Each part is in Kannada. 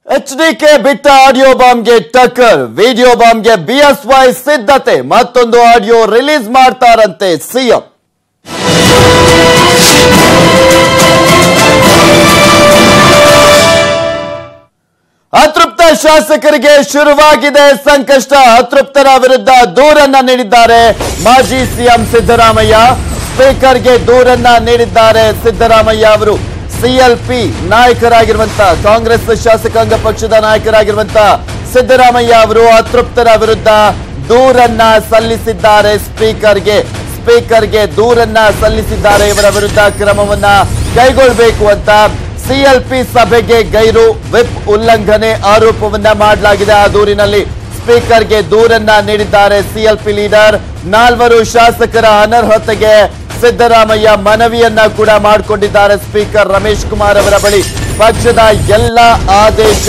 ಎಚ್ ಡಿ ಕೆ ಬಿಟ್ಟ ಆಡಿಯೋ ಬಾಂಬ್ಗೆ ಟಕ್ಕರ್ ವಿಡಿಯೋ ಬಾಂಬ್ಗೆ ಬಿಎಸ್ವೈ ಸಿದ್ಧತೆ ಮತ್ತೊಂದು ಆಡಿಯೋ ರಿಲೀಸ್ ಮಾಡ್ತಾರಂತೆ ಸಿಎಂ ಅತೃಪ್ತ ಶಾಸಕರಿಗೆ ಶುರುವಾಗಿದೆ ಸಂಕಷ್ಟ ಅತೃಪ್ತರ ವಿರುದ್ಧ ದೂರನ್ನ ನೀಡಿದ್ದಾರೆ ಮಾಜಿ ಸಿಎಂ ಸಿದ್ದರಾಮಯ್ಯ ಸ್ಪೀಕರ್ಗೆ ದೂರನ್ನ ನೀಡಿದ್ದಾರೆ ಸಿದ್ದರಾಮಯ್ಯ ಅವರು ಸಿಎಲ್ಪಿ ನಾಯಕರಾಗಿರುವಂತ ಕಾಂಗ್ರೆಸ್ ಶಾಸಕಾಂಗ ಪಕ್ಷದ ನಾಯಕರಾಗಿರುವಂತ ಸಿದ್ದರಾಮಯ್ಯ ಅವರು ಅತೃಪ್ತರ ವಿರುದ್ಧ ದೂರನ್ನ ಸಲ್ಲಿಸಿದ್ದಾರೆ ಸ್ಪೀಕರ್ಗೆ ಸ್ಪೀಕರ್ಗೆ ದೂರನ್ನ ಸಲ್ಲಿಸಿದ್ದಾರೆ ಇವರ ವಿರುದ್ಧ ಕ್ರಮವನ್ನ ಕೈಗೊಳ್ಳಬೇಕು ಅಂತ ಸಿಎಲ್ಪಿ ಸಭೆಗೆ ಗೈರು ವಿಪ್ ಉಲ್ಲಂಘನೆ ಆರೋಪವನ್ನ ಮಾಡಲಾಗಿದೆ ಆ ದೂರಿನಲ್ಲಿ ಸ್ಪೀಕರ್ಗೆ ದೂರನ್ನ ನೀಡಿದ್ದಾರೆ ಸಿಎಲ್ಪಿ ಲೀಡರ್ ನಾಲ್ವರು ಶಾಸಕರ ಅನರ್ಹತೆಗೆ ಸಿದ್ದರಾಮಯ್ಯ ಮನವಿಯನ್ನ ಕೂಡ ಮಾಡಿಕೊಂಡಿದ್ದಾರೆ ಸ್ಪೀಕರ್ ರಮೇಶ್ ಕುಮಾರ್ ಅವರ ಬಳಿ ಪಕ್ಷದ ಎಲ್ಲ ಆದೇಶ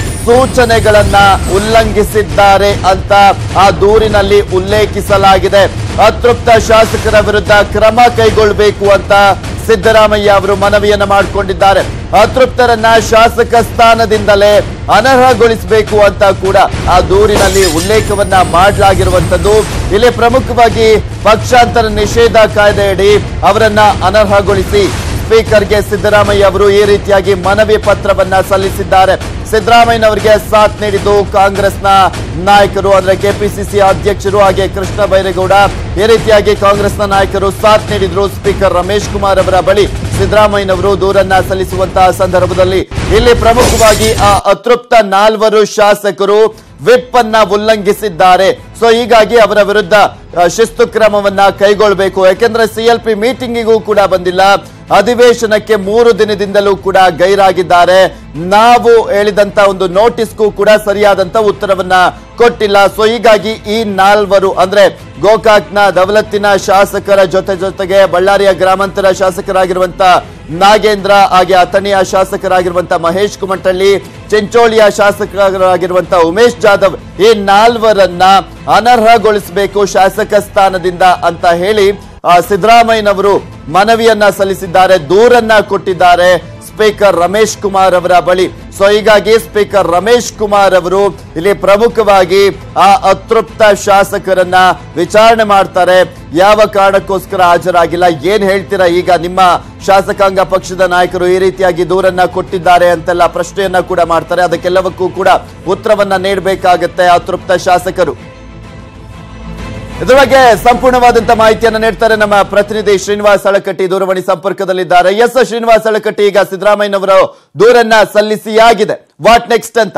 ಸೂಚನೆಗಳನ್ನ ಉಲ್ಲಂಘಿಸಿದ್ದಾರೆ ಅಂತ ಆ ದೂರಿನಲ್ಲಿ ಉಲ್ಲೇಖಿಸಲಾಗಿದೆ ಅತೃಪ್ತ ಶಾಸಕರ ವಿರುದ್ಧ ಕ್ರಮ ಕೈಗೊಳ್ಳಬೇಕು ಅಂತ ಸಿದ್ದರಾಮಯ್ಯ ಅವರು ಮನವಿಯನ್ನ ಮಾಡಿಕೊಂಡಿದ್ದಾರೆ ಅತೃಪ್ತರನ್ನ ಶಾಸಕ ಸ್ಥಾನದಿಂದಲೇ ಅನರ್ಹಗೊಳಿಸಬೇಕು ಅಂತ ಕೂಡ ಆ ದೂರಿನಲ್ಲಿ ಉಲ್ಲೇಖವನ್ನ ಮಾಡಲಾಗಿರುವಂತದ್ದು ಇಲ್ಲಿ ಪ್ರಮುಖವಾಗಿ ಪಕ್ಷಾಂತರ ನಿಷೇಧ ಕಾಯ್ದೆಯಡಿ ಅವರನ್ನ ಅನರ್ಹಗೊಳಿಸಿ ಸ್ಪೀಕರ್ಗೆ ಸಿದ್ದರಾಮಯ್ಯ ಅವರು ಈ ರೀತಿಯಾಗಿ ಮನವಿ ಪತ್ರವನ್ನ ಸಲ್ಲಿಸಿದ್ದಾರೆ ಸಿದ್ದರಾಮಯ್ಯನವರಿಗೆ ಸಾಥ್ ನೀಡಿದ್ದು ಕಾಂಗ್ರೆಸ್ನ ನಾಯಕರು ಅಂದ್ರೆ ಕೆಪಿಸಿಸಿ ಅಧ್ಯಕ್ಷರು ಹಾಗೆ ಕೃಷ್ಣ ಬೈರೇಗೌಡ ಈ ರೀತಿಯಾಗಿ ಕಾಂಗ್ರೆಸ್ನ ನಾಯಕರು ಸಾಥ್ ನೀಡಿದ್ರು ಸ್ಪೀಕರ್ ರಮೇಶ್ ಕುಮಾರ್ ಅವರ ಬಳಿ ಸಿದ್ದರಾಮಯ್ಯನವರು ದೂರನ್ನ ಸಲ್ಲಿಸುವಂತಹ ಸಂದರ್ಭದಲ್ಲಿ ಇಲ್ಲಿ ಪ್ರಮುಖವಾಗಿ ಆ ಅತೃಪ್ತ ನಾಲ್ವರು ಶಾಸಕರು ವಿಪ್ ಅನ್ನ ಉಲ್ಲಂಘಿಸಿದ್ದಾರೆ ಸೊ ಹೀಗಾಗಿ ಅವರ ವಿರುದ್ಧ ಆ, ಶಿಸ್ತು ಕ್ರಮವನ್ನ ಕೈಗೊಳ್ಳಬೇಕು ಯಾಕೆಂದ್ರೆ ಸಿಎಲ್ಪಿ ಮೀಟಿಂಗಿಗೂ ಕೂಡ ಬಂದಿಲ್ಲ ಅಧಿವೇಶನಕ್ಕೆ ಮೂರು ದಿನದಿಂದಲೂ ಕೂಡ ಗೈರಾಗಿದ್ದಾರೆ ನಾವು ಹೇಳಿದಂತ ಒಂದು ನೋಟಿಸ್ಗೂ ಕೂಡ ಸರಿಯಾದಂತ ಉತ್ತರವನ್ನ ಕೊಟ್ಟಿಲ್ಲ ಸೊ ಹೀಗಾಗಿ ಈ ನಾಲ್ವರು ಅಂದ್ರೆ ಗೋಕಾಕ್ನ ದವಲತ್ತಿನ ಶಾಸಕರ ಜೊತೆ ಜೊತೆಗೆ ಬಳ್ಳಾರಿಯ ಗ್ರಾಮಾಂತರ ಶಾಸಕರಾಗಿರುವಂತ ನಾಗೇಂದ್ರ ಹಾಗೆ ಅಥಣಿಯ ಶಾಸಕರಾಗಿರುವಂತ ಮಹೇಶ್ ಕುಮಟಳ್ಳಿ ಚೆಂಚೋಳಿಯ ಶಾಸಕರಾಗಿರುವಂತ ಉಮೇಶ್ ಜಾಧವ್ ಈ ನಾಲ್ವರನ್ನ ಅನರ್ಹಗೊಳಿಸಬೇಕು ಶಾಸಕ ಸ್ಥಾನದಿಂದ ಅಂತ ಹೇಳಿ ಆ, ಸಿದ್ದರಾಮಯ್ಯನವರು ಮನವಿಯನ್ನ ಸಲ್ಲಿಸಿದ್ದಾರೆ ದೂರನ್ನ ಕೊಟ್ಟಿದ್ದಾರೆ ಸ್ಪೀಕರ್ ರಮೇಶ್ ಕುಮಾರ್ ಅವರ ಬಳಿ ಸೊ ಹೀಗಾಗಿ ಸ್ಪೀಕರ್ ರಮೇಶ್ ಕುಮಾರ್ ಅವರು ಇಲ್ಲಿ ಪ್ರಮುಖವಾಗಿ ಆ ಅತೃಪ್ತ ಶಾಸಕರನ್ನ ವಿಚಾರಣೆ ಮಾಡ್ತಾರೆ ಯಾವ ಕಾರಣಕ್ಕೋಸ್ಕರ ಹಾಜರಾಗಿಲ್ಲ ಏನ್ ಹೇಳ್ತೀರಾ ಈಗ ನಿಮ್ಮ ಶಾಸಕಾಂಗ ಪಕ್ಷದ ನಾಯಕರು ಈ ರೀತಿಯಾಗಿ ದೂರನ್ನ ಕೊಟ್ಟಿದ್ದಾರೆ ಅಂತೆಲ್ಲ ಪ್ರಶ್ನೆಯನ್ನ ಕೂಡ ಮಾಡ್ತಾರೆ ಅದಕ್ಕೆಲ್ಲವಕ್ಕೂ ಕೂಡ ಉತ್ತರವನ್ನ ನೀಡಬೇಕಾಗತ್ತೆ ಅತೃಪ್ತ ಶಾಸಕರು ಇದ್ರ ಬಗ್ಗೆ ಸಂಪೂರ್ಣವಾದಂತ ಮಾಹಿತಿಯನ್ನ ನೀಡ್ತಾರೆ ನಮ್ಮ ಪ್ರತಿನಿಧಿ ಶ್ರೀನಿವಾಸ್ ಅಳಕಟ್ಟಿ ದೂರವಾಣಿ ಸಂಪರ್ಕದಲ್ಲಿದ್ದಾರೆ ಎಸ್ ಶ್ರೀನಿವಾಸ್ ಅಳಕಟ್ಟಿ ಈಗ ಸಿದ್ದರಾಮಯ್ಯನವರು ದೂರನ್ನ ಸಲ್ಲಿಸಿಯಾಗಿದೆ ವಾಟ್ ನೆಕ್ಸ್ಟ್ ಅಂತ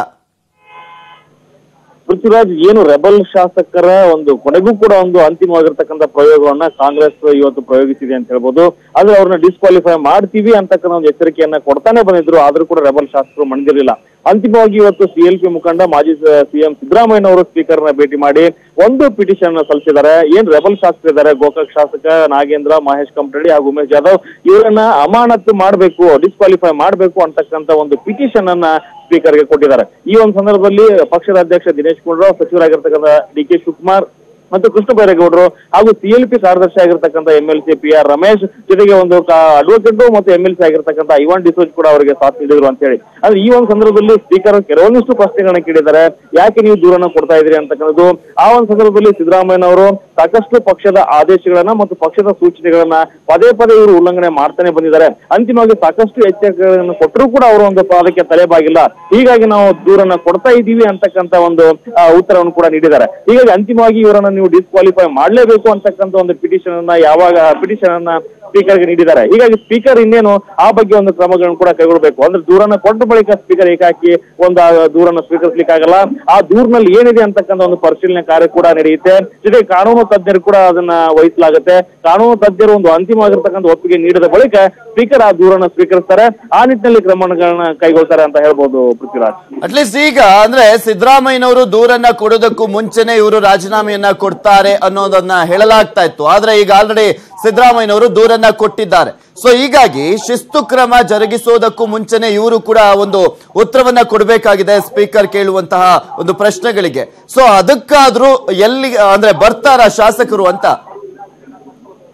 ಪೃಥ್ವಿರಾಜ್ ಏನು ರೆಬಲ್ ಶಾಸಕರ ಒಂದು ಕೊನೆಗೂ ಕೂಡ ಒಂದು ಅಂತಿಮವಾಗಿರ್ತಕ್ಕಂಥ ಪ್ರಯೋಗವನ್ನ ಕಾಂಗ್ರೆಸ್ ಇವತ್ತು ಪ್ರಯೋಗಿಸಿದೆ ಅಂತ ಹೇಳ್ಬೋದು ಆದ್ರೆ ಅವ್ರನ್ನ ಡಿಸ್ಕ್ವಾಲಿಫೈ ಮಾಡ್ತೀವಿ ಅಂತಕ್ಕಂಥ ಒಂದು ಎಚ್ಚರಿಕೆಯನ್ನ ಕೊಡ್ತಾನೆ ಬಂದಿದ್ರು ಆದ್ರೂ ಕೂಡ ರೆಬಲ್ ಶಾಸಕರು ಮಣಿದಿರಲಿಲ್ಲ ಅಂತಿಮವಾಗಿ ಇವತ್ತು ಸಿಎಲ್ಪಿ ಮುಖಂಡ ಮಾಜಿ ಸಿಎಂ ಸಿದ್ದರಾಮಯ್ಯನವರು ಸ್ಪೀಕರ್ ನ ಭೇಟಿ ಮಾಡಿ ಒಂದು ಪಿಟಿಷನ್ ಸಲ್ಲಿಸಿದ್ದಾರೆ ಏನ್ ರೆಬಲ್ ಶಾಸಕರು ಇದ್ದಾರೆ ಗೋಕಾಕ್ ಶಾಸಕ ನಾಗೇಂದ್ರ ಮಹೇಶ್ ಕಂಪ್ರಡಿ ಹಾಗೂ ಉಮೇಶ್ ಜಾಧವ್ ಇವರನ್ನ ಅಮಾನತು ಮಾಡಬೇಕು ಡಿಸ್ಕ್ವಾಲಿಫೈ ಮಾಡಬೇಕು ಅಂತಕ್ಕಂಥ ಒಂದು ಪಿಟಿಷನ್ ಅನ್ನ ಸ್ಪೀಕರ್ಗೆ ಕೊಟ್ಟಿದ್ದಾರೆ ಈ ಒಂದು ಸಂದರ್ಭದಲ್ಲಿ ಪಕ್ಷದ ಅಧ್ಯಕ್ಷ ದಿನೇಶ್ ಗುಂಡೂರಾವ್ ಸಚಿವರಾಗಿರ್ತಕ್ಕಂಥ ಡಿ ಕೆ ಶಿವಕುಮಾರ್ ಮತ್ತು ಕೃಷ್ಣ ಬೈರೇಗೌಡರು ಹಾಗೂ ಸಿಎಲ್ಪಿ ಕಾರ್ಯದರ್ಶಿ ಆಗಿರ್ತಕ್ಕಂಥ M L C P R Ramesh ಜೊತೆಗೆ ಒಂದು ಅಡ್ವೊಕೇಟ್ ಮತ್ತು ಎಂ ಎಲ್ ಸಿ ಆಗಿರ್ತಕ್ಕಂಥ ಐವಾನ್ ಡಿಸೋಜ್ ಕೂಡ ಅವರಿಗೆ ಸಾಥ್ ನೀಡಿದ್ರು ಅಂತ ಹೇಳಿ ಆದ್ರೆ ಈ ಒಂದು ಸಂದರ್ಭದಲ್ಲಿ ಸ್ಪೀಕರ್ ಕೆಲವೊಂದಿಷ್ಟು ಪ್ರಶ್ನೆಗಳನ್ನ ಕೇಳಿದ್ದಾರೆ ಯಾಕೆ ನೀವು ದೂರನ್ನ ಕೊಡ್ತಾ ಇದ್ರಿ ಅಂತಕ್ಕಂಥದ್ದು ಆ ಒಂದು ಸಂದರ್ಭದಲ್ಲಿ ಸಿದ್ದರಾಮಯ್ಯನವರು ಸಾಕಷ್ಟು ಪಕ್ಷದ ಆದೇಶಗಳನ್ನ ಮತ್ತು ಪಕ್ಷದ ಸೂಚನೆಗಳನ್ನ ಪದೇ ಪದೇ ಇವರು ಉಲ್ಲಂಘನೆ ಮಾಡ್ತಾನೆ ಬಂದಿದ್ದಾರೆ ಅಂತಿಮವಾಗಿ ಸಾಕಷ್ಟು ಎಚ್ಚರಿಕೆಗಳನ್ನು ಕೊಟ್ಟರು ಕೂಡ ಅವರು ಒಂದು ಅದಕ್ಕೆ ತಲೆಬಾಗಿಲ್ಲ ಹೀಗಾಗಿ ನಾವು ದೂರನ್ನ ಕೊಡ್ತಾ ಇದ್ದೀವಿ ಅಂತಕ್ಕಂಥ ಒಂದು ಆ, ಉತ್ತರವನ್ನು ಕೂಡ ನೀಡಿದ್ದಾರೆ ಹೀಗಾಗಿ ಅಂತಿಮವಾಗಿ ಇವರನ್ನ ನೀವು ಡಿಸ್ಕ್ವಾಲಿಫೈ ಮಾಡಲೇಬೇಕು ಅಂತಕ್ಕಂಥ ಒಂದು ಪಿಟಿಷನ್ ಅನ್ನ ಯಾವಾಗ ಪಿಟಿಷನ್ ಅನ್ನ ಸ್ಪೀಕರ್ಗೆ ನೀಡಿದ್ದಾರೆ ಹೀಗಾಗಿ ಸ್ಪೀಕರ್ ಇನ್ನೇನು ಆ ಬಗ್ಗೆ ಒಂದು ಕ್ರಮಗಳನ್ನು ಕೂಡ ಕೈಗೊಳ್ಳಬೇಕು ಅಂದ್ರೆ ದೂರನ್ನ ಕೊಟ್ಟ ಬಳಿಕ ಸ್ಪೀಕರ್ ಏಕಾಕಿ ಒಂದು ಆ ದೂರನ್ನ ಸ್ವೀಕರಿಸಲಿಕ್ಕೆ ಆಗಲ್ಲ ಆ ದೂರಿನಲ್ಲಿ ಏನಿದೆ ಅಂತಕ್ಕಂಥ ಒಂದು ಪರಿಶೀಲನೆ ಕಾರ್ಯ ಕೂಡ ನಡೆಯುತ್ತೆ ಜೊತೆಗೆ ಕಾನೂನು ತಜ್ಞರು ಕೂಡ ಅದನ್ನ ವಹಿಸಲಾಗುತ್ತೆ ಕಾನೂನು ತಜ್ಞರು ಒಂದು ಅಂತಿಮವಾಗಿರ್ತಕ್ಕಂಥ ಒಪ್ಪಿಗೆ ನೀಡಿದ ಬಳಿಕ ಸ್ಪೀಕರ್ ಆ ದೂರನ್ನ ಸ್ವೀಕರಿಸ್ತಾರೆ ಆ ನಿಟ್ಟಿನಲ್ಲಿ ಕ್ರಮಗಳನ್ನ ಕೈಗೊಳ್ತಾರೆ ಅಂತ ಹೇಳ್ಬೋದು ಪೃಥ್ವಿರಾಜ್ ಅಟ್ಲೀಸ್ಟ್ ಈಗ ಅಂದ್ರೆ ಸಿದ್ದರಾಮಯ್ಯನವರು ದೂರನ್ನ ಕೊಡೋದಕ್ಕೂ ಮುಂಚೆನೆ ಇವರು ರಾಜೀನಾಮೆಯನ್ನ ಕೊಡ್ತಾರೆ ಅನ್ನೋದನ್ನ ಹೇಳಲಾಗ್ತಾ ಇತ್ತು ಆದ್ರೆ ಈಗ ಆಲ್ರೆಡಿ ಸಿದ್ದರಾಮಯ್ಯನವರು ದೂರನ್ನ ಕೊಟ್ಟಿದ್ದಾರೆ ಸೊ ಹೀಗಾಗಿ ಶಿಸ್ತು ಕ್ರಮ ಜರುಗಿಸೋದಕ್ಕೂ ಮುಂಚೆನೆ ಇವರು ಕೂಡ ಒಂದು ಉತ್ತರವನ್ನ ಕೊಡಬೇಕಾಗಿದೆ ಸ್ಪೀಕರ್ ಕೇಳುವಂತಹ ಒಂದು ಪ್ರಶ್ನೆಗಳಿಗೆ ಸೊ ಅದಕ್ಕಾದ್ರೂ ಎಲ್ಲಿ ಅಂದ್ರೆ ಬರ್ತಾರ ಶಾಸಕರು ಅಂತ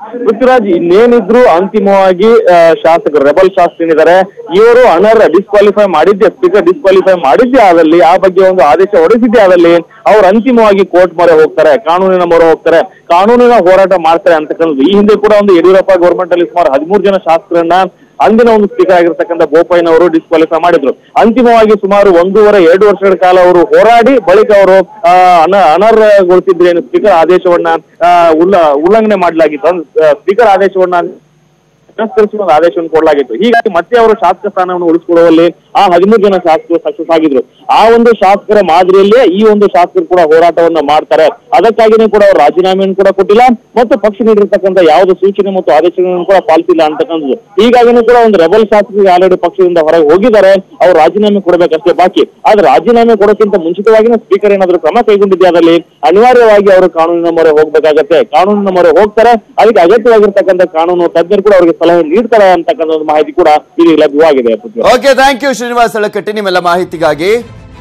ಪೃಥ್ವಿರಾಜ್ ಇನ್ನೇನಿದ್ರು ಅಂತಿಮವಾಗಿ ಆ, ಶಾಸಕರು ರೆಬಲ್ ಶಾಸಕರಿದ್ದಾರೆ ಇವರು ಅನರ್ಹ ಡಿಸ್ಕ್ವಾಲಿಫೈ ಮಾಡಿದ್ದೆ ಸ್ಪೀಕರ್ ಡಿಸ್ಕ್ವಾಲಿಫೈ ಮಾಡಿದ್ದೆ ಆದಲ್ಲಿ ಆ ಬಗ್ಗೆ ಒಂದು ಆದೇಶ ಹೊರಡಿಸಿದ್ದೆ ಆದಲ್ಲಿ ಅವ್ರು ಅಂತಿಮವಾಗಿ ಕೋರ್ಟ್ ಮೊರೆ ಹೋಗ್ತಾರೆ ಕಾನೂನಿನ ಮೊರೆ ಹೋಗ್ತಾರೆ ಕಾನೂನಿನ ಹೋರಾಟ ಮಾಡ್ತಾರೆ ಅಂತಕ್ಕಂಥದ್ದು ಈ ಹಿಂದೆ ಕೂಡ ಒಂದು ಯಡಿಯೂರಪ್ಪ ಗೌರ್ಮೆಂಟ್ ಅಲ್ಲಿ ಸುಮಾರು ಹದಿಮೂರು ಜನ ಶಾಸಕರನ್ನ ಅಂದಿನ ಒಂದು ಸ್ಪೀಕರ್ ಆಗಿರ್ತಕ್ಕಂಥ ಬೋಪಯ್ಯನವರು ಡಿಸ್ಕ್ವಾಲಿಫೈ ಮಾಡಿದ್ರು ಅಂತಿಮವಾಗಿ ಸುಮಾರು ಒಂದೂವರೆ ಎರಡು ವರ್ಷಗಳ ಕಾಲ ಅವರು ಹೋರಾಡಿ ಬಳಿಕ ಅವರು ಆ, ಅನ ಅನರ್ಹಗೊಳಿಸಿದ್ರೆ ಏನು ಸ್ಪೀಕರ್ ಆದೇಶವನ್ನ ಆ, ಉಲ್ಲ ಉಲ್ಲಂಘನೆ ಮಾಡಲಾಗಿತ್ತು ಅಂದ್ರೆ ಸ್ಪೀಕರ್ ಆದೇಶವನ್ನ ತಿರಸ್ಕರಿಸಿ ಒಂದು ಆದೇಶವನ್ನು ಕೊಡಲಾಗಿತ್ತು ಹೀಗಾಗಿ ಮತ್ತೆ ಅವರು ಶಾಸಕ ಸ್ಥಾನವನ್ನು ಉಳಿಸಿಕೊಳ್ಳುವಲ್ಲಿ ಆ ಹದಿಮೂರು ಜನ ಶಾಸಕರು ಸಕ್ಸಸ್ ಆಗಿದ್ರು ಆ ಒಂದು ಶಾಸಕರ ಮಾದರಿಯಲ್ಲೇ ಈ ಒಂದು ಶಾಸಕರು ಕೂಡ ಹೋರಾಟವನ್ನ ಮಾಡ್ತಾರೆ ಅದಕ್ಕಾಗಿನೇ ಕೂಡ ಅವರು ರಾಜೀನಾಮೆಯನ್ನು ಕೂಡ ಕೊಟ್ಟಿಲ್ಲ ಮತ್ತು ಪಕ್ಷ ನೀಡಿರ್ತಕ್ಕಂಥ ಯಾವುದೇ ಸೂಚನೆ ಮತ್ತು ಆದೇಶಗಳನ್ನು ಕೂಡ ಪಾಲಿಸಿಲ್ಲ ಅಂತಕ್ಕಂಥದ್ದು ಹೀಗಾಗಿನೂ ಕೂಡ ಒಂದು ರೆಬಲ್ ಶಾಸಕರಿಗೆ ಆಲ್ರೆಡಿ ಪಕ್ಷದಿಂದ ಹೊರಗೆ ಹೋಗಿದ್ದಾರೆ ಅವ್ರು ರಾಜೀನಾಮೆ ಕೊಡಬೇಕಷ್ಟೇ ಬಾಕಿ ಆದ್ರೆ ರಾಜೀನಾಮೆ ಕೊಡೋಕ್ಕಿಂತ ಮುಂಚಿತವಾಗಿನೇ ಸ್ಪೀಕರ್ ಏನಾದರೂ ಕ್ರಮ ಕೈಗೊಂಡಿದ್ದೆ ಅದರಲ್ಲಿ ಅನಿವಾರ್ಯವಾಗಿ ಅವರು ಕಾನೂನಿನ ಮೊರೆ ಹೋಗ್ಬೇಕಾಗತ್ತೆ ಕಾನೂನಿನ ಮೊರೆ ಹೋಗ್ತಾರೆ ಅದಕ್ಕೆ ಅಗತ್ಯವಾಗಿರ್ತಕ್ಕಂಥ ಕಾನೂನು ತಜ್ಞರು ಕೂಡ ಅವರಿಗೆ ಸಲಹೆ ನೀಡ್ತಾರೆ ಅಂತಕ್ಕಂಥ ಒಂದು ಮಾಹಿತಿ ಕೂಡ ಇಲ್ಲಿ ಲಭ್ಯವಾಗಿದೆ Prithviraj. Okay thank you Srinivas Alakatti ನಿಮ್ಮೆಲ್ಲ ಮಾಹಿತಿಗಾಗಿ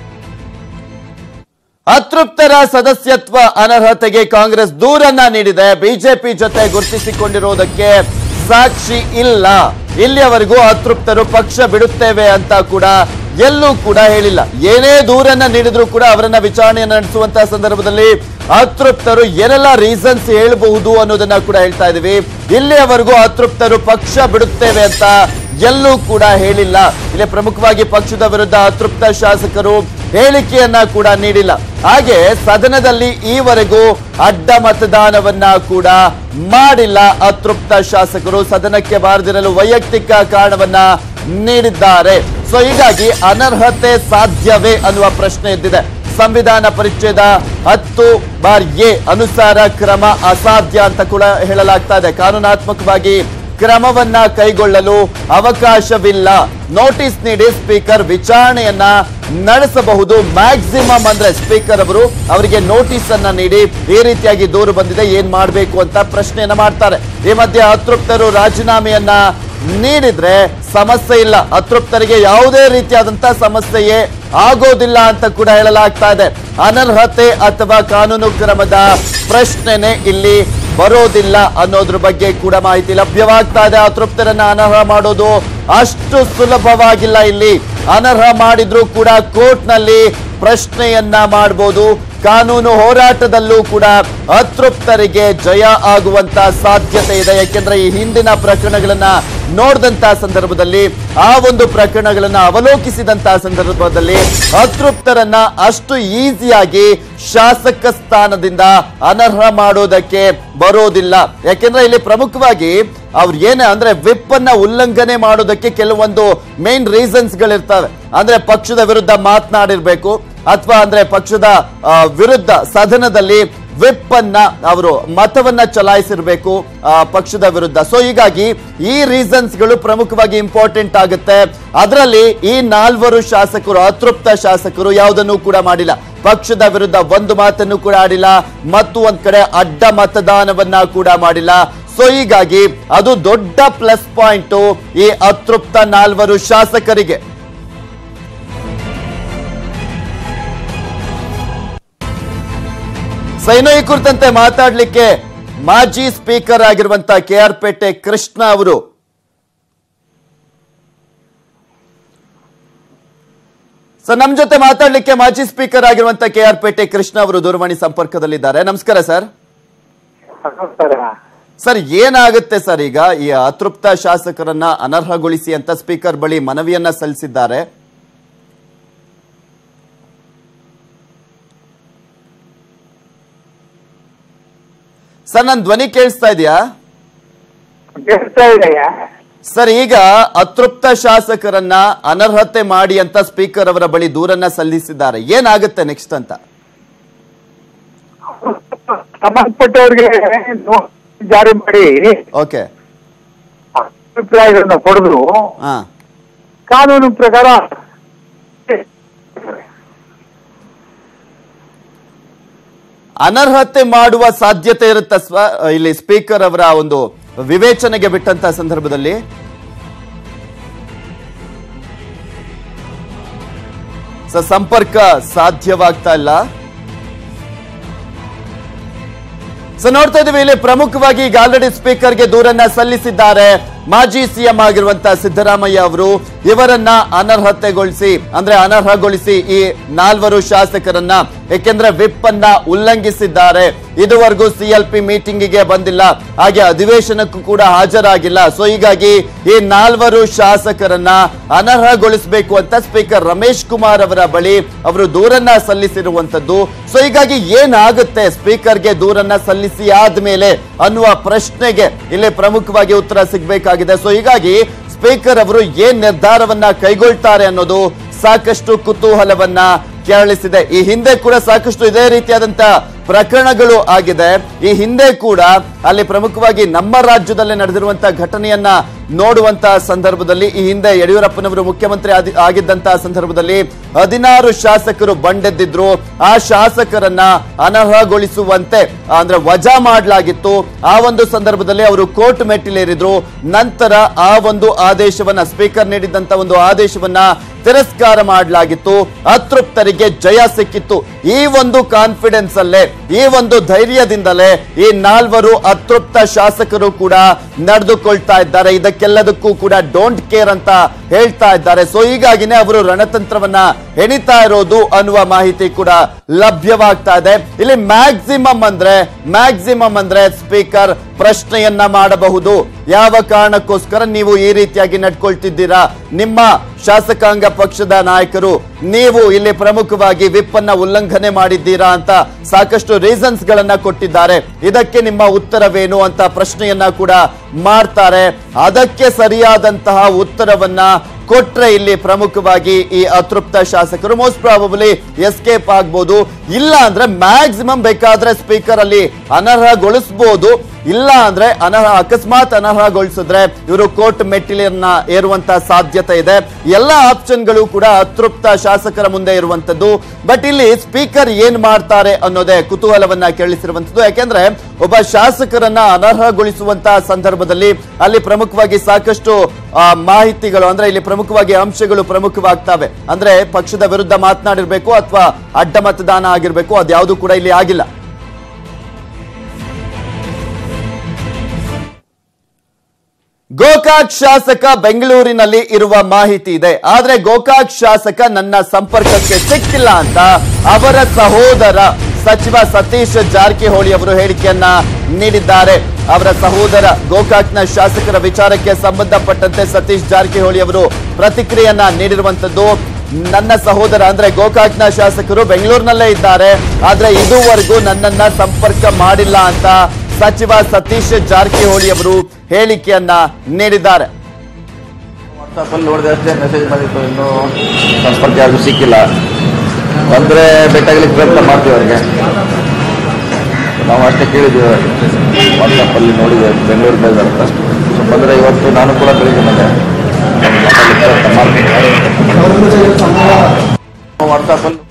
ಅತೃಪ್ತರ ಸದಸ್ಯತ್ವ ಅನರ್ಹತೆಗೆ ಕಾಂಗ್ರೆಸ್ ದೂರನ್ನ ನೀಡಿದೆ ಬಿಜೆಪಿ ಜೊತೆ ಗುರುತಿಸಿಕೊಂಡಿರುವುದಕ್ಕೆ ಸಾಕ್ಷಿ ಇಲ್ಲ ಇಲ್ಲಿಯವರೆಗೂ ಅತೃಪ್ತರು ಪಕ್ಷ ಬಿಡುತ್ತೇವೆ ಅಂತ ಕೂಡ ಎಲ್ಲೂ ಕೂಡ ಹೇಳಿಲ್ಲ ಏನೇ ದೂರನ್ನ ನೀಡಿದ್ರು ಕೂಡ ಅವರನ್ನ ವಿಚಾರಣೆಯನ್ನು ನಡೆಸುವಂತಹ ಸಂದರ್ಭದಲ್ಲಿ ಅತೃಪ್ತರು ಏನೆಲ್ಲ ರೀಸನ್ಸ್ ಹೇಳಬಹುದು ಅನ್ನೋದನ್ನ ಕೂಡ ಹೇಳ್ತಾ ಇದೀವಿ ಇಲ್ಲಿಯವರೆಗೂ ಅತೃಪ್ತರು ಪಕ್ಷ ಬಿಡುತ್ತೇವೆ ಅಂತ ಎಲ್ಲೂ ಕೂಡ ಹೇಳಿಲ್ಲ ಇಲ್ಲಿ ಪ್ರಮುಖವಾಗಿ ಪಕ್ಷದ ವಿರುದ್ಧ ಅತೃಪ್ತ ಶಾಸಕರು ಹೇಳಿಕೆಯನ್ನ ಕೂಡ ನೀಡಿಲ್ಲ ಹಾಗೆ ಸದನದಲ್ಲಿ ಈವರೆಗೂ ಅಡ್ಡ ಮತದಾನವನ್ನ ಕೂಡ ಮಾಡಿಲ್ಲ ಅತೃಪ್ತ ಶಾಸಕರು ಸದನಕ್ಕೆ ಬಾರದಿರಲು ವೈಯಕ್ತಿಕ ಕಾರಣವನ್ನ ನೀಡಿದ್ದಾರೆ ಸೊ ಹೀಗಾಗಿ ಅನರ್ಹತೆ ಸಾಧ್ಯವೇ ಅನ್ನುವ ಪ್ರಶ್ನೆ ಎದ್ದಿದೆ ಸಂವಿಧಾನ ಪರಿಚ್ಛೇದ ಹತ್ತು ಬಾರ್ ಎ ಅನುಸಾರ ಕ್ರಮ ಅಸಾಧ್ಯ ಅಂತ ಕೂಡ ಹೇಳಲಾಗ್ತಾ ಇದೆ ಕಾನೂನಾತ್ಮಕವಾಗಿ ಕ್ರಮವನ್ನ ಕೈಗೊಳ್ಳಲು ಅವಕಾಶವಿಲ್ಲ ನೋಟಿಸ್ ನೀಡಿ ಸ್ಪೀಕರ್ ವಿಚಾರಣೆಯನ್ನ ನಡೆಸಬಹುದು ಮ್ಯಾಕ್ಸಿಮಮ್ ಅಂದ್ರೆ ಸ್ಪೀಕರ್ ಅವರು ಅವರಿಗೆ ನೋಟಿಸ್ ಅನ್ನ ನೀಡಿ ಈ ರೀತಿಯಾಗಿ ದೂರು ಬಂದಿದೆ ಏನ್ ಮಾಡಬೇಕು ಅಂತ ಪ್ರಶ್ನೆಯನ್ನ ಮಾಡ್ತಾರೆ ಈ ಮಧ್ಯೆ ಅತೃಪ್ತರು ರಾಜೀನಾಮೆಯನ್ನ ನೀಡಿದ್ರೆ ಸಮಸ್ಯೆ ಇಲ್ಲ ಅತೃಪ್ತರಿಗೆ ಯಾವುದೇ ರೀತಿಯಾದಂತ ಸಮಸ್ಯೆಯೇ ಆಗೋದಿಲ್ಲ ಅಂತ ಕೂಡ ಹೇಳಲಾಗ್ತಾ ಇದೆ ಅನರ್ಹತೆ ಅಥವಾ ಕಾನೂನು ಕ್ರಮದ ಪ್ರಶ್ನೆನೆ ಇಲ್ಲಿ ಬರೋದಿಲ್ಲ ಅನ್ನೋದ್ರ ಬಗ್ಗೆ ಕೂಡ ಮಾಹಿತಿ ಲಭ್ಯವಾಗ್ತಾ ಇದೆ ಅತೃಪ್ತರನ್ನ ಅನರ್ಹ ಮಾಡೋದು ಅಷ್ಟು ಸುಲಭವಾಗಿಲ್ಲ ಇಲ್ಲಿ ಅನರ್ಹ ಮಾಡಿದ್ರು ಕೂಡ ಕೋರ್ಟ್ನಲ್ಲಿ ಪ್ರಶ್ನೆಯನ್ನ ಮಾಡಬಹುದು ಕಾನೂನು ಹೋರಾಟದಲ್ಲೂ ಕೂಡ ಅತೃಪ್ತರಿಗೆ ಜಯ ಆಗುವಂತ ಸಾಧ್ಯತೆ ಇದೆ ಯಾಕೆಂದ್ರೆ ಈ ಹಿಂದಿನ ಪ್ರಕರಣಗಳನ್ನ ನೋಡಿದಂತ ಸಂದರ್ಭದಲ್ಲಿ ಆ ಒಂದು ಪ್ರಕರಣಗಳನ್ನ ಅವಲೋಕಿಸಿದಂತ ಸಂದರ್ಭದಲ್ಲಿ ಅತೃಪ್ತರನ್ನ ಅಷ್ಟು ಈಸಿಯಾಗಿ ಶಾಸಕ ಸ್ಥಾನದಿಂದ ಅನರ್ಹ ಮಾಡೋದಕ್ಕೆ ಬರೋದಿಲ್ಲ ಯಾಕೆಂದ್ರೆ ಇಲ್ಲಿ ಪ್ರಮುಖವಾಗಿ ಅವ್ರು ಏನೇ ಅಂದ್ರೆ ವಿಪ್ ಅನ್ನ ಉಲ್ಲಂಘನೆ ಮಾಡೋದಕ್ಕೆ ಕೆಲವೊಂದು ಮೇನ್ ರೀಸನ್ಸ್ ಗಳಿರ್ತವೆ ಅಂದ್ರೆ ಪಕ್ಷದ ವಿರುದ್ಧ ಮಾತನಾಡಿರ್ಬೇಕು ಅಥವಾ ಅಂದ್ರೆ ಪಕ್ಷದ ಆ, ವಿರುದ್ಧ ಸದನದಲ್ಲಿ ವಿಪ್ ಅನ್ನ ಅವರು ಮತವನ್ನ ಚಲಾಯಿಸಿರ್ಬೇಕು ಆ, ಪಕ್ಷದ ವಿರುದ್ಧ ಸೊ ಹೀಗಾಗಿ ಈ ರೀಸನ್ಸ್ ಗಳು ಪ್ರಮುಖವಾಗಿ ಇಂಪಾರ್ಟೆಂಟ್ ಆಗುತ್ತೆ ಅದರಲ್ಲಿ ಈ ನಾಲ್ವರು ಶಾಸಕರು ಅತೃಪ್ತ ಶಾಸಕರು ಯಾವುದನ್ನು ಕೂಡ ಮಾಡಿಲ್ಲ ಪಕ್ಷದ ವಿರುದ್ಧ ಒಂದು ಮಾತನ್ನು ಕೂಡ ಆಡಿಲ್ಲ ಮತ್ತು ಒಂದ್ ಕಡೆ ಅಡ್ಡ ಮತದಾನವನ್ನ ಕೂಡ ಮಾಡಿಲ್ಲ ಸೊ ಹೀಗಾಗಿ ಅದು ದೊಡ್ಡ ಪ್ಲಸ್ ಪಾಯಿಂಟ್ ಈ ಅತೃಪ್ತ ನಾಲ್ವರು ಶಾಸಕರಿಗೆ ಸೈನೋ ಈ ಕುರಿತಂತೆ ಮಾತಾಡ್ಲಿಕ್ಕೆ ಮಾಜಿ ಸ್ಪೀಕರ್ ಆಗಿರುವಂತ ಕೆ ಆರ್ ಪೇಟೆ ಕೃಷ್ಣ ಅವರು ಸರ್ ನಮ್ ಜೊತೆ ಮಾತಾಡ್ಲಿಕ್ಕೆ ಮಾಜಿ ಸ್ಪೀಕರ್ ಆಗಿರುವಂತ ಕೆ ಆರ್ ಪೇಟೆ ಕೃಷ್ಣ ಅವರು ದೂರವಾಣಿ ಸಂಪರ್ಕದಲ್ಲಿದ್ದಾರೆ ನಮಸ್ಕಾರ ಸರ್ ನಮಸ್ಕಾರ ಸರ್ ಏನಾಗುತ್ತೆ ಸರ್ ಈಗ ಈ ಅತೃಪ್ತ ಶಾಸಕರನ್ನ ಅನರ್ಹಗೊಳಿಸಿ ಅಂತ ಸ್ಪೀಕರ್ ಬಳಿ ಮನವಿಯನ್ನ ಸಲ್ಲಿಸಿದ್ದಾರೆ ಸರ್ ನನ್ನ ಧ್ವನಿ ಕೇಳಿಸ್ತಾ ಇದೆಯಾ ಕೇಳ್ತಾ ಇದೆಯಾ ಸರ್ ಈಗ ಅತೃಪ್ತ ಶಾಸಕರನ್ನ ಅನರ್ಹತೆ ಮಾಡಿ ಅಂತ ಸ್ಪೀಕರ್ ಅವರ ಬಳಿ ದೂರನ್ನ ಸಲ್ಲಿಸಿದ್ದಾರೆ ಏನಾಗುತ್ತೆ ನೆಕ್ಸ್ಟ್ ಅಂತ ಸಂಬಂಧಪಟ್ಟವ್ರಿಗೆ ನೋಟಿಸ್ ಜಾರಿ ಮಾಡಿ ಓಕೆ ಅಭಿಪ್ರಾಯಗಳನ್ನ ಪಡೆದು ಹಾ ಕಾನೂನು ಪ್ರಕಾರ ಅನರ್ಹತೆ ಮಾಡುವ ಸಾಧ್ಯತೆ ಇರುತ್ತ ಸ್ವ ಇಲ್ಲಿ ಸ್ಪೀಕರ್ ಅವರ ಒಂದು ವಿವೇಚನೆಗೆ ಬಿಟ್ಟಂತ ಸಂದರ್ಭದಲ್ಲಿ ಸ ಸಂಪರ್ಕ ಸಾಧ್ಯವಾಗ್ತಾ ಇಲ್ಲ ಸೊ ನೋಡ್ತಾ ಇದೀವಿ ಇಲ್ಲಿ ಪ್ರಮುಖವಾಗಿ ಈಗ ಆಲ್ರೆಡಿ ಸ್ಪೀಕರ್ಗೆ ದೂರನ್ನ ಸಲ್ಲಿಸಿದ್ದಾರೆ ಮಾಜಿ ಸಿಎಂ ಆಗಿರುವಂತಹ ಸಿದ್ದರಾಮಯ್ಯ ಅವರು ಇವರನ್ನ ಅನರ್ಹತೆಗೊಳಿಸಿ ಅಂದ್ರೆ ಅನರ್ಹಗೊಳಿಸಿ ಈ ನಾಲ್ವರು ಶಾಸಕರನ್ನ ಏಕೆಂದ್ರೆ ವಿಪ್ ಅನ್ನ ಉಲ್ಲಂಘಿಸಿದ್ದಾರೆ ಇದುವರೆಗೂ ಸಿಎಲ್ಪಿ ಮೀಟಿಂಗಿಗೆ ಬಂದಿಲ್ಲ ಹಾಗೆ ಅಧಿವೇಶನಕ್ಕೂ ಕೂಡ ಹಾಜರಾಗಿಲ್ಲ ಸೊ ಹೀಗಾಗಿ ಈ ನಾಲ್ವರು ಶಾಸಕರನ್ನ ಅನರ್ಹಗೊಳಿಸಬೇಕು ಅಂತ ಸ್ಪೀಕರ್ ರಮೇಶ್ ಕುಮಾರ್ ಅವರ ಬಳಿ ಅವರು ದೂರನ್ನ ಸಲ್ಲಿಸಿರುವಂತದ್ದು ಸೊ ಹೀಗಾಗಿ ಏನಾಗುತ್ತೆ ಸ್ಪೀಕರ್ಗೆ ದೂರನ್ನ ಸಲ್ಲಿಸಿ ಆದ್ಮೇಲೆ ಅನ್ನುವ ಪ್ರಶ್ನೆಗೆ ಇಲ್ಲಿ ಪ್ರಮುಖವಾಗಿ ಉತ್ತರ ಸಿಗಬೇಕಾಗಿದೆ ಸೊ ಹೀಗಾಗಿ ಸ್ಪೀಕರ್ ಅವರು ಏನ್ ನಿರ್ಧಾರವನ್ನ ಕೈಗೊಳ್ತಾರೆ ಅನ್ನೋದು ಸಾಕಷ್ಟು ಕುತೂಹಲವನ್ನ ಕೆರಳಿಸಿದೆ ಈ ಹಿಂದೆ ಕೂಡ ಸಾಕಷ್ಟು ಇದೇ ರೀತಿಯಾದಂತ ಪ್ರಕರಣಗಳು ಆಗಿದೆ ಈ ಹಿಂದೆ ಕೂಡ ಅಲ್ಲಿ ಪ್ರಮುಖವಾಗಿ ನಮ್ಮ ರಾಜ್ಯದಲ್ಲೇ ನಡೆದಿರುವಂತಹ ಘಟನೆಯನ್ನ ನೋಡುವಂತಹ ಸಂದರ್ಭದಲ್ಲಿ ಈ ಹಿಂದೆ ಯಡಿಯೂರಪ್ಪನವರು ಮುಖ್ಯಮಂತ್ರಿ ಆದಿ- ಆಗಿದ್ದಂತಹ ಸಂದರ್ಭದಲ್ಲಿ ಹದಿನಾರು ಶಾಸಕರು ಬಂಡೆದ್ದಿದ್ರು ಆ ಶಾಸಕರನ್ನ ಅನರ್ಹಗೊಳಿಸುವಂತೆ ಅಂದ್ರೆ ವಜಾ ಮಾಡಲಾಗಿತ್ತು ಆ ಒಂದು ಸಂದರ್ಭದಲ್ಲಿ ಅವರು ಕೋರ್ಟ್ ಮೆಟ್ಟಿಲೇರಿದ್ರು ನಂತರ ಆ ಒಂದು ಆದೇಶವನ್ನ ಸ್ಪೀಕರ್ ನೀಡಿದಂತ ಒಂದು ಆದೇಶವನ್ನ ತಿರಸ್ಕಾರ ಮಾಡಲಾಗಿತ್ತು ಅತೃಪ್ತರಿಗೆ ಜಯ ಸಿಕ್ಕಿತ್ತು ಈ ಒಂದು ಕಾನ್ಫಿಡೆನ್ಸ್ ಅಲ್ಲೇ ಈ ಒಂದು ಧೈರ್ಯದಿಂದಲೇ ಈ ನಾಲ್ವರು ಅತೃಪ್ತ ಶಾಸಕರು ಕೂಡ ನಡೆದುಕೊಳ್ತಾ ಇದ್ದಾರೆ ಇದಕ್ಕೆಲ್ಲದಕ್ಕೂ ಕೂಡ ಡೋಂಟ್ ಕೇರ್ ಅಂತ ಹೇಳ್ತಾ ಇದ್ದಾರೆ ಸೊ ಹೀಗಾಗಿನೇ ಅವರು ರಣತಂತ್ರವನ್ನ ಹೆಣಿತಾ ಇರೋದು ಅನ್ನುವ ಮಾಹಿತಿ ಕೂಡ ಲಭ್ಯವಾಗ್ತಾ ಇದೆ ಇಲ್ಲಿ ಮ್ಯಾಕ್ಸಿಮಮ್ ಅಂದ್ರೆ ಮ್ಯಾಕ್ಸಿಮಮ್ ಅಂದ್ರೆ ಸ್ಪೀಕರ್ ಪ್ರಶ್ನೆಯನ್ನ ಮಾಡಬಹುದು ಯಾವ ಕಾರಣಕ್ಕೋಸ್ಕರ ನೀವು ಈ ರೀತಿಯಾಗಿ ನಡ್ಕೊಳ್ತಿದ್ದೀರಾ ನಿಮ್ಮ ಶಾಸಕಾಂಗ ಪಕ್ಷದ ನಾಯಕರು ನೀವು ಇಲ್ಲಿ ಪ್ರಮುಖವಾಗಿ ವಿಪ್ ಅನ್ನ ಉಲ್ಲಂಘನೆ ಮಾಡಿದ್ದೀರಾ ಅಂತ ಸಾಕಷ್ಟು ರೀಸನ್ಸ್ ಗಳನ್ನ ಕೊಟ್ಟಿದ್ದಾರೆ ಇದಕ್ಕೆ ನಿಮ್ಮ ಉತ್ತರವೇನು ಅಂತ ಪ್ರಶ್ನೆಯನ್ನ ಕೂಡ ಮಾಡ್ತಾರೆ ಅದಕ್ಕೆ ಸರಿಯಾದಂತಹ ಉತ್ತರವನ್ನ ಕೊಟ್ರೆ ಇಲ್ಲಿ ಪ್ರಮುಖವಾಗಿ ಈ ಅತೃಪ್ತ ಶಾಸಕರು ಮೋಸ್ಟ್ ಪ್ರಾಬಬಲಿ ಎಸ್ಕೇಪ್ ಆಗ್ಬೋದು ಇಲ್ಲ ಅಂದ್ರೆ ಮ್ಯಾಕ್ಸಿಮಮ್ ಬೇಕಾದ್ರೆ ಸ್ಪೀಕರ್ ಅಲ್ಲಿ ಅನರ್ಹಗೊಳಿಸಬಹುದು ಇಲ್ಲ ಅಂದ್ರೆ ಅನರ್ಹ ಅಕಸ್ಮಾತ್ ಅನರ್ಹಗೊಳಿಸಿದ್ರೆ ಇವರು ಕೋರ್ಟ್ ಮೆಟ್ಟಿಲನ್ನ ಏರುವಂತ ಸಾಧ್ಯತೆ ಇದೆ ಎಲ್ಲ ಆಪ್ಷನ್ಗಳು ಕೂಡ ಅತೃಪ್ತ ಶಾಸಕರ ಮುಂದೆ ಇರುವಂತದ್ದು ಬಟ್ ಇಲ್ಲಿ ಸ್ಪೀಕರ್ ಏನ್ ಮಾಡ್ತಾರೆ ಅನ್ನೋದೇ ಕುತೂಹಲವನ್ನ ಕೇಳಿಸಿರುವಂತದ್ದು ಯಾಕೆಂದ್ರೆ ಒಬ್ಬ ಶಾಸಕರನ್ನ ಅನರ್ಹಗೊಳಿಸುವಂತಹ ಸಂದರ್ಭದಲ್ಲಿ ಅಲ್ಲಿ ಪ್ರಮುಖವಾಗಿ ಸಾಕಷ್ಟು ಆ, ಮಾಹಿತಿಗಳು ಅಂದ್ರೆ ಇಲ್ಲಿ ಪ್ರಮುಖವಾಗಿ ಅಂಶಗಳು ಪ್ರಮುಖವಾಗ್ತವೆ ಅಂದ್ರೆ ಪಕ್ಷದ ವಿರುದ್ಧ ಮಾತನಾಡಿರ್ಬೇಕು ಅಥವಾ ಅಡ್ಡ ಮತದಾನ ಆಗಿರ್ಬೇಕು ಅದ್ಯಾವುದು ಕೂಡ ಇಲ್ಲಿ ಆಗಿಲ್ಲ ಗೋಕಾಕ್ ಶಾಸಕ ಬೆಂಗಳೂರಿನಲ್ಲಿ ಇರುವ ಮಾಹಿತಿ ಇದೆ ಆದ್ರೆ ಗೋಕಾಕ್ ಶಾಸಕ ನನ್ನ ಸಂಪರ್ಕಕ್ಕೆ ಸಿಕ್ಕಿಲ್ಲ ಅಂತ ಅವರ ಸಹೋದರ ಸಚಿವ ಸತೀಶ್ ಜಾರಕಿಹೊಳಿ ಅವರು ಹೇಳಿಕೆಯನ್ನ ನೀಡಿದ್ದಾರೆ ಅವರ ಸಹೋದರ ಗೋಕಾಕ್ನ ಶಾಸಕರ ವಿಚಾರಕ್ಕೆ ಸಂಬಂಧಪಟ್ಟಂತೆ ಸತೀಶ್ ಜಾರಕಿಹೊಳಿ ಅವರು ಪ್ರತಿಕ್ರಿಯೆಯನ್ನ ನೀಡಿರುವಂತದ್ದು ನನ್ನ ಸಹೋದರ ಅಂದ್ರೆ ಗೋಕಾಕ್ನ ಶಾಸಕರು ಬೆಂಗಳೂರಿನಲ್ಲೇ ಇದ್ದಾರೆ ಆದ್ರೆ ಇದುವರೆಗೂ ನನ್ನನ್ನ ಸಂಪರ್ಕ ಮಾಡಿಲ್ಲ ಅಂತ ಸಚಿವ ಸತೀಶ್ ಜಾರಕಿಹೊಳಿ ಅವರು ಹೇಳಿಕೆಯನ್ನ ನೀಡಿದ್ದಾರೆ ವಾಟ್ಸಪ್ಪಲ್ಲಿ ನೋಡಿದೆ ಅಷ್ಟೇ ಮೆಸೇಜ್ ಮಾಡಿತ್ತು ಇನ್ನೂ ಸಂಪರ್ಕ ಯಾರಿಗೂ ಸಿಕ್ಕಿಲ್ಲ ಬಂದರೆ ಭೇಟಿಯಾಗಲಿಕ್ಕೆ ಪ್ರಯತ್ನ ಮಾಡ್ತೀವಿ ಅವ್ರಿಗೆ ನಾವು ಅಷ್ಟೇ ಕೇಳಿದ್ದೀವಿ ವಾಟ್ಸಪ್ಪಲ್ಲಿ ನೋಡಿದೆ ಬೆಂಗಳೂರು ಬೇಗ ಅಂತ ಸೊ ಬಂದರೆ ಇವತ್ತು ನಾನು ಕೂಡ ಬೆಳಿಗ್ಗೆ ಬಂದೆ ಮಾತಾಡ್ಲಿಕ್ಕೆ ಪ್ರಯತ್ನ ಮಾಡ್ತೀನಿ ವಾಟ್ಸಪ್ಪಲ್ಲಿ